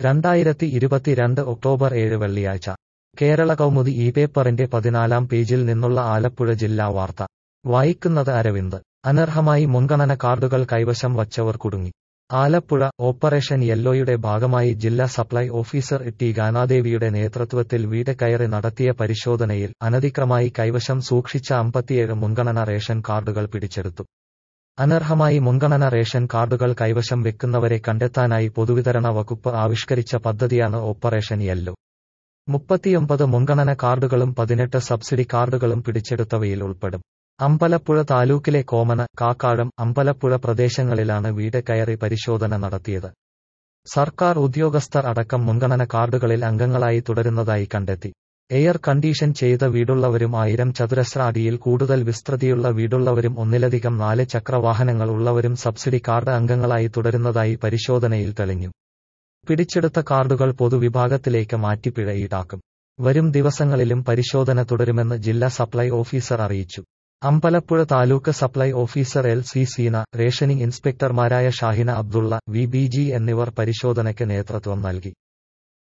രണ്ടായിരത്തി ഇരുപത്തിരണ്ട് ഒക്ടോബർ ഏഴ് വെള്ളിയാഴ്ച കേരള കൗമുദി ഈ പേപ്പറിന്റെ പതിനാലാം പേജിൽ നിന്നുള്ള ആലപ്പുഴ ജില്ലാ വാർത്ത വായിക്കുന്നത് അരവിന്ദ് അനർഹമായി മുൻഗണന കാർഡുകൾ കൈവശം വച്ചവർ കുടുങ്ങി ആലപ്പുഴ ഓപ്പറേഷൻ യെല്ലോയുടെ ഭാഗമായി ജില്ലാ സപ്ലൈ ഓഫീസർ ടി ഗാനാദേവിയുടെ നേതൃത്വത്തിൽ വീട് കയറി നടത്തിയ പരിശോധനയിൽ അനധിക്രമായി കൈവശം സൂക്ഷിച്ച അമ്പത്തിയേഴ് മുൻഗണന റേഷൻ കാർഡുകൾ പിടിച്ചെടുത്തു അനർഹമായി മുൻഗണന റേഷൻ കാർഡുകൾ കൈവശം വെക്കുന്നവരെ കണ്ടെത്താനായി പൊതുവിതരണ വകുപ്പ് ആവിഷ്കരിച്ച പദ്ധതിയാണ് ഓപ്പറേഷൻ യെല്ലോ മുപ്പത്തിയൊമ്പത് മുൻഗണന കാർഡുകളും പതിനെട്ട് സബ്സിഡി കാർഡുകളും പിടിച്ചെടുത്തവയിൽ ഉൾപ്പെടും അമ്പലപ്പുഴ താലൂക്കിലെ കോമന കാക്കാഴം അമ്പലപ്പുഴ പ്രദേശങ്ങളിലാണ് വീട് കയറി പരിശോധന നടത്തിയത് സർക്കാർ ഉദ്യോഗസ്ഥർ അടക്കം മുൻഗണന കാർഡുകളിൽ അംഗങ്ങളായി തുടരുന്നതായി കണ്ടെത്തി എയർ കണ്ടീഷൻ ചെയ്ത വീടുള്ളവരും ആയിരം ചതുരശ്ര അടിയിൽ കൂടുതൽ വിസ്തൃതിയുള്ള വീടുള്ളവരും ഒന്നിലധികം നാല് ചക്രവാഹനങ്ങൾ ഉള്ളവരും സബ്സിഡി കാർഡ് അംഗങ്ങളായി തുടരുന്നതായി പരിശോധനയിൽ തെളിഞ്ഞു പിടിച്ചെടുത്ത കാർഡുകൾ പൊതുവിഭാഗത്തിലേക്ക് മാറ്റി പിഴ ഈടാക്കും വരും ദിവസങ്ങളിലും പരിശോധന തുടരുമെന്ന് ജില്ലാ സപ്ലൈ ഓഫീസർ അറിയിച്ചു Ambalappuzha taluk supply officer L C Seena rationing ഇൻസ്പെക്ടർമാരായ Shahina Abdullah V B G എന്നിവർ പരിശോധനയ്ക്ക് നേതൃത്വം നൽകി